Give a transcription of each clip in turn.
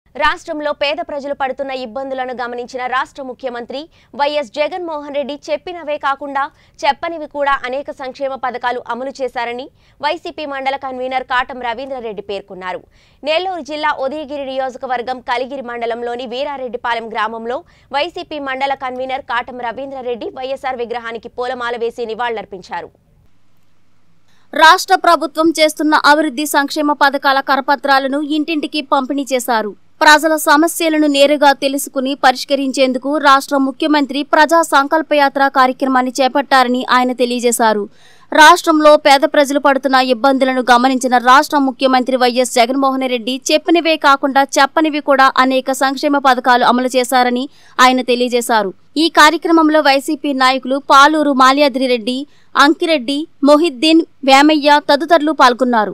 రాష్ట్రంలో పేద ప్రజలు పడుతున్న ఇబ్బందులను గమనించిన రాష్ట్ర ముఖ్యమంత్రి వైఎస్ జగన్మోహన్ రెడ్డి చెప్పినవే కాకుండా చెప్పనివి కూడా అనేక సంక్షేమ పథకాలు అమలు చేశారని వైసీపీ మండల కన్వీనర్ కాటం రవీంద్రరెడ్డి పేర్కొన్నారు నెల్లూరు జిల్లా ఉదయగిరి నియోజకవర్గం కలిగిరి మండలంలోని వీరారెడ్డిపాలెం గ్రామంలో వైసీపీ మండల కన్వీనర్ కాటం రవీంద్రరెడ్డి వైఎస్ఆర్ విగ్రహానికి పూలమాల వేసి నివాళులర్పించారు రాష్ట్ర ప్రభుత్వం చేస్తున్న అభివృద్ధి సంక్షేమ పథకాల కరపత్రాలను ఇంటింటికి పంపిణీ చేశారు ప్రజల సమస్యలను నేరుగా తెలుసుకుని పరిష్కరించేందుకు రాష్ట్ర ముఖ్యమంత్రి ప్రజా సంకల్పయాత్ర కార్యక్రమాన్ని చేపట్టారని ఆయన తెలియజేశారు రాష్ట్రంలో పేద ప్రజలు పడుతున్న ఇబ్బందులను గమనించిన రాష్ట్ర ముఖ్యమంత్రి వైఎస్ జగన్మోహన్ రెడ్డి చెప్పనివే కాకుండా చెప్పనివి కూడా అనేక సంక్షేమ పథకాలు అమలు చేశారని ఆయన తెలియజేశారు ఈ కార్యక్రమంలో వైసీపీ నాయకులు పాలూరు మాల్యాద్రి రెడ్డి అంకిరెడ్డి మొహిద్దీన్ వేమయ్య తదితరులు పాల్గొన్నారు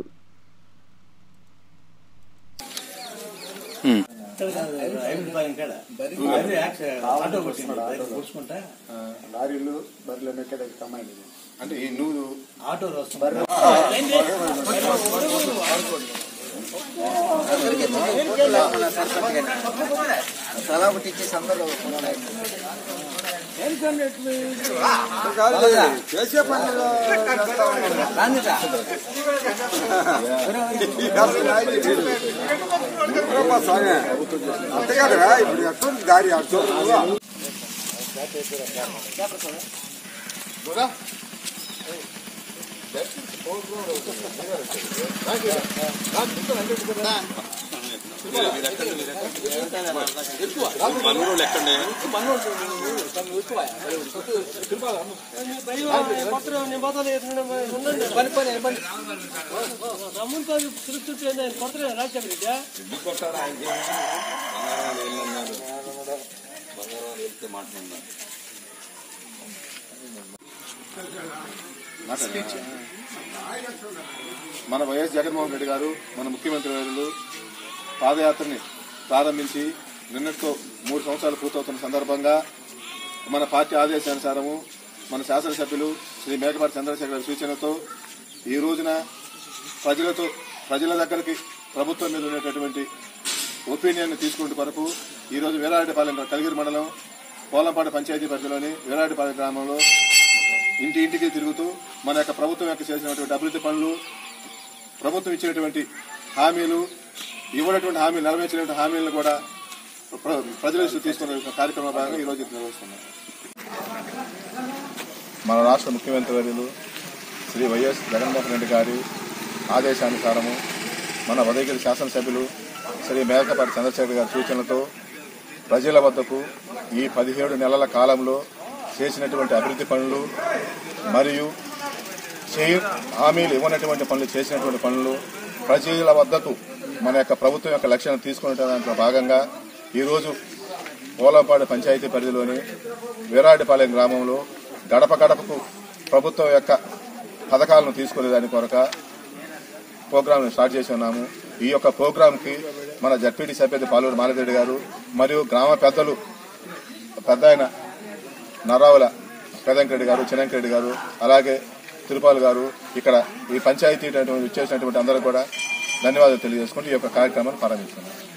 లారీలు బర్రెలు ఎక్కడ కమ్మాయి అంటే ఈ నువ్వు ఆటో తలా ఒకటి ఇచ్చేసి అందరూ చేసే పనులు అంతే కదా ఇప్పుడు ఎక్కడ దారి అర్థం మనోళ్ళు ఎక్కడే ఎందుకు కొట్టారు ఆయనకి బంగారం వెళ్ళన్నారు బంగారం వెళ్తే మాట్లాడినా మన వైఎస్ జగన్మోహన్ రెడ్డి గారు మన ముఖ్యమంత్రి వర్యులు పాదయాత్రని ప్రారంభించి నిన్నటితో మూడు సంవత్సరాలు పూర్తవుతున్న సందర్భంగా మన పార్టీ ఆదేశానుసారము మన శాసనసభ్యులు శ్రీ మేకపాటి చంద్రశేఖర్ గారి సూచనతో ఈ రోజున ప్రజలతో ప్రజల దగ్గరికి ప్రభుత్వం మీద ఉండేటటువంటి ఒపీనియన్ తీసుకుంటే కొరకు ఈ రోజు వీరారెడ్డిపాలెం కలిగిరి మండలం పోలంపాడు పంచాయతీ పరిధిలోని వీరారెడ్డిపాలెం గ్రామంలో ఇంటి ఇంటికి తిరుగుతూ మన యొక్క ప్రభుత్వం యొక్క చేసినటువంటి అభివృద్ధి పనులు ప్రభుత్వం ఇచ్చినటువంటి హామీలు ఇవ్వనటువంటి హామీలు నెరవేర్చినటువంటి హామీలను కూడా ప్ర- ప్రజల దృష్టికి తీసుకునే కార్యక్రమం భాగంగా ఈరోజు ఇది నిర్వహిస్తున్నాం మన రాష్ట్ర ముఖ్యమంత్రి వర్యులు శ్రీ వైఎస్ జగన్మోహన్ రెడ్డి గారి ఆదేశానుసారము మన ఉదయగిరి శాసనసభ్యులు శ్రీ మేకపాటి చంద్రశేఖర్ గారి సూచనలతో ప్రజల వద్దకు ఈ పదిహేడు నెలల కాలంలో చేసినటువంటి అభివృద్ధి పనులు మరియు చేయ హామీలు ఇవ్వనటువంటి పనులు చేసినటువంటి పనులు ప్రజల వద్దకు మన యొక్క ప్రభుత్వం యొక్క లక్ష్యాన్ని తీసుకునే దాంట్లో భాగంగా ఈరోజు పోలంపాడు పంచాయతీ పరిధిలోని వీరాడిపాలెం గ్రామంలో గడప గడపకు ప్రభుత్వం యొక్క పథకాలను తీసుకునే దాని కొరక ప్రోగ్రామ్ స్టార్ట్ చేసి ఉన్నాము ఈ యొక్క ప్రోగ్రాంకి మన జడ్పీటీ సభ్యులు పాలూరు మాలరెడ్డి గారు మరియు గ్రామ పెద్దలు పెద్ద ఆయన నర్రావుల పెదంకరెడ్డి గారు చిన్నంకరెడ్డి గారు అలాగే తిరుపాల్ గారు ఇక్కడ ఈ పంచాయతీ ఇచ్చేసినటువంటి అందరూ కూడా ధన్యవాదాలు తెలియజేసుకుంటూ ఈ యొక్క కార్యక్రమాన్ని ప్రారంభిస్తున్నాం